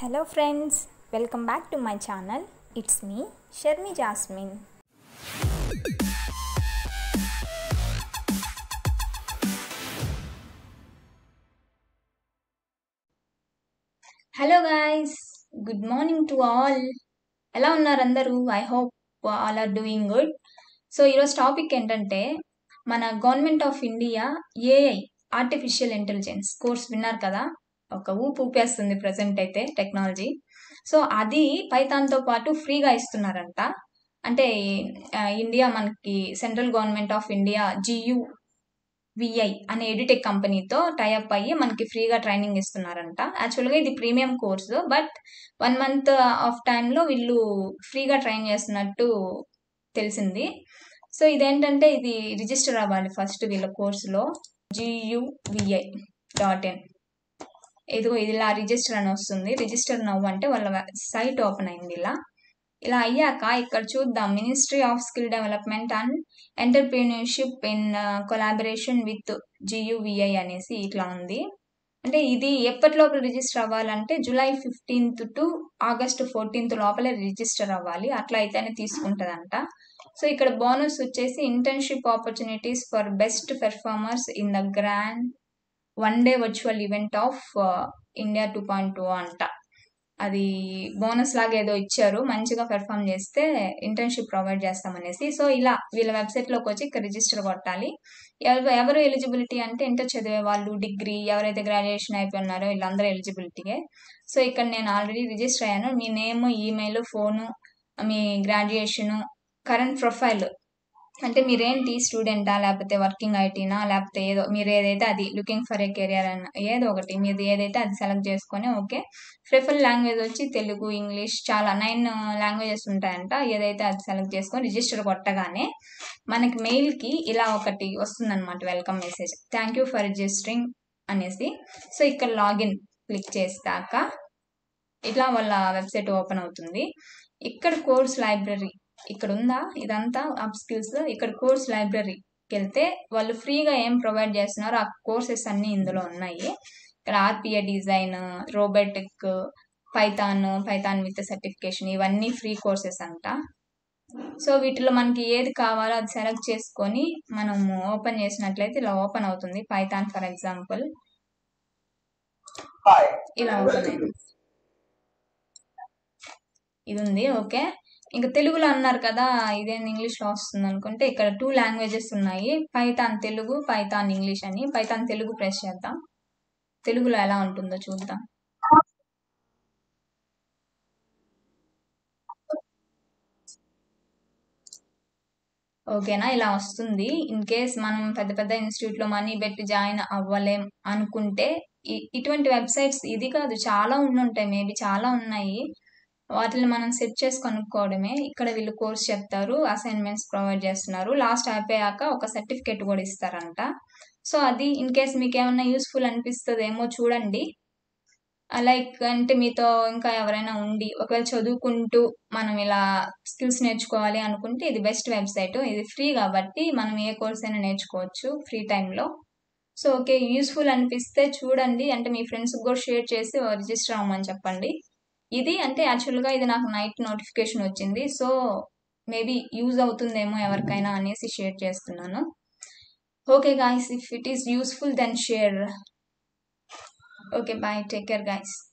Hello friends, welcome back to my channel. It's me, Sharmi Jasmine. Hello guys good morning to all ఎలా ఉన్నారు అందరూ I hope all are doing good so ఈరోజు topic ఏంటంటే మన government of India AI artificial intelligence course విన్నారు కదా ఒక ఊపు ఊపేస్తుంది ప్రజెంట్ అయితే టెక్నాలజీ సో అది పైథాన్తో పాటు ఫ్రీగా ఇస్తున్నారంట అంటే ఆ, ఇండియా మనకి central government of India GUVI అనే ఎడిటెక్ కంపెనీతో టైఅప్ అయ్యి మనకి ఫ్రీగా ట్రైనింగ్ ఇస్తున్నారంట యాక్చువల్గా ఇది premium course but one month of టైంలో వీళ్ళు ఫ్రీగా ట్రైన్ చేస్తున్నట్టు తెలిసింది సో ఇదేంటంటే ఇది రిజిస్టర్ అవ్వాలి ఫస్ట్ వీళ్ళ కోర్సులో జియువిఐ డాట్ ఇన్ ఇదిగో ఇది ఇలా రిజిస్టర్ అని వస్తుంది రిజిస్టర్ నవ్వు అంటే వాళ్ళ సైట్ ఓపెన్ అయింది ఇలా ఇలా అయ్యాక ఇక్కడ చూద్దాం ministry of skill development and entrepreneurship in collaboration with GUVI అనేసి ఇట్లా ఉంది అంటే ఇది ఎప్పటి లోపల రిజిస్టర్ అవ్వాలంటే July fifteenth to August fourteenth లోపలే రిజిస్టర్ అవ్వాలి అట్లా అయితేనే తీసుకుంటుందంట సో ఇక్కడ బోనస్ వచ్చేసి internship opportunities for best performers in the grand one day virtual event of India two point two అంట అది బోనస్ లాగా ఏదో ఇచ్చారు మంచిగా పెర్ఫామ్ చేస్తే ఇంటర్న్షిప్ ప్రొవైడ్ చేస్తామనేసి సో ఇలా వీళ్ళ వెబ్సైట్లోకి వచ్చి ఇక్కడ రిజిస్టర్ కొట్టాలి ఎవ- ఎవరు ఎలిజిబిలిటీ అంటే ఇంటర్ చదివే వాళ్ళు డిగ్రీ ఎవరైతే గ్రాడ్యుయేషన్ అయిపోయి ఉన్నారో వీళ్ళందరూ ఎలిజిబిలిటీయే సో ఇక్కడ నేను ఆల్రెడీ రిజిస్టర్ అయ్యాను మీ నేమ్ ఈమెయిల్ ఫోను మీ గ్రాడ్యుయేషను కరెంట్ ప్రొఫైల్ అంటే మీరేంటి స్టూడెంటా లేకపోతే వర్కింగ్ ఐటీనా లేకపోతే ఏదో మీరు ఏదైతే అది లుకింగ్ ఫర్ ఏ కెరియర్ అన్న ఏదో ఒకటి మీది ఏదైతే అది సెలెక్ట్ చేసుకొని ఓకే ప్రిఫర్ లాంగ్వేజ్ వచ్చి తెలుగు ఇంగ్లీష్ చాలా నైన్ లాంగ్వేజెస్ ఉంటాయంట ఏదైతే అది సెలెక్ట్ చేసుకొని రిజిస్టర్ కొట్టగానే మనకి మెయిల్కి ఇలా ఒకటి వస్తుందన్నమాట welcome message thank you for registering అనేసి సో ఇక్కడ లాగిన్ క్లిక్ చేస్తాక ఇట్లా వాళ్ళ వెబ్సైట్ ఓపెన్ అవుతుంది ఇక్కడ కోర్స్ లైబ్రరీ ఇక్కడ ఉందా ఇదంతా అప్ స్కిల్స్ ఇక్కడ కోర్స్ లైబ్రరీకి వెళ్తే వాళ్ళు ఫ్రీగా ఏం ప్రొవైడ్ చేస్తున్నారో ఆ కోర్సెస్ అన్ని ఇందులో ఉన్నాయి ఇక్కడ RPA design robotic Python Python with certification ఇవన్నీ ఫ్రీ కోర్సెస్ అంట సో వీటిలో మనకి ఏది కావాలో అది సెలెక్ట్ చేసుకొని మనము ఓపెన్ చేసినట్లయితే ఇలా ఓపెన్ అవుతుంది పైథాన్ ఫర్ ఎగ్జాంపుల్ ఇలా ఓపెన్ అయింది ఇది ఉంది ఓకే ఇంకా తెలుగులో అన్నారు కదా ఇదేంది ఇంగ్లీష్లో వస్తుంది అనుకుంటే ఇక్కడ టూ లాంగ్వేజెస్ ఉన్నాయి పైథాన్ తెలుగు పైథాన్ ఇంగ్లీష్ అని పైథాన్ తెలుగు ప్రెస్ చేద్దాం తెలుగులో ఎలా ఉంటుందో చూద్దాం ఓకేనా ఇలా వస్తుంది ఇన్ కేస్ మనం పెద్ద పెద్ద ఇన్స్టిట్యూట్లో మనీ పెట్టి జాయిన్ అవ్వలేం అనుకుంటే ఇ- ఇటువంటి వెబ్సైట్స్ ఇది కాదు చాలా ఉండుంటాయి మేబీ చాలా ఉన్నాయి వాటిని మనం సెట్ చేసి కనుక్కోవడమే ఇక్కడ వీళ్ళు కోర్స్ చెప్తారు అసైన్మెంట్స్ ప్రొవైడ్ చేస్తున్నారు లాస్ట్ అయిపోయాక ఒక సర్టిఫికేట్ కూడా ఇస్తారంట సో అది ఇన్ కేస్ మీకు ఏమన్నా యూస్ఫుల్ అనిపిస్తుందేమో చూడండి లైక్ అంటే మీతో ఇంకా ఎవరైనా ఉండి ఒకవేళ చదువుకుంటూ మనం ఇలా స్కిల్స్ నేర్చుకోవాలి అనుకుంటే ఇది బెస్ట్ వెబ్సైట్ ఇది ఫ్రీ కాబట్టి మనం ఏ కోర్స్ అయినా నేర్చుకోవచ్చు ఫ్రీ టైంలో సో ఓకే యూస్ఫుల్ అనిపిస్తే చూడండి అంటే మీ ఫ్రెండ్స్కి కూడా షేర్ చేసి రిజిస్టర్ అవ్వమని చెప్పండి ఇది అంటే యాక్చువల్గా ఇది నాకు నైట్ నోటిఫికేషన్ వచ్చింది సో మేబీ యూజ్ అవుతుందేమో ఎవరికైనా అనేసి షేర్ చేస్తున్నాను okay guys if it is useful then share okay bye take care guys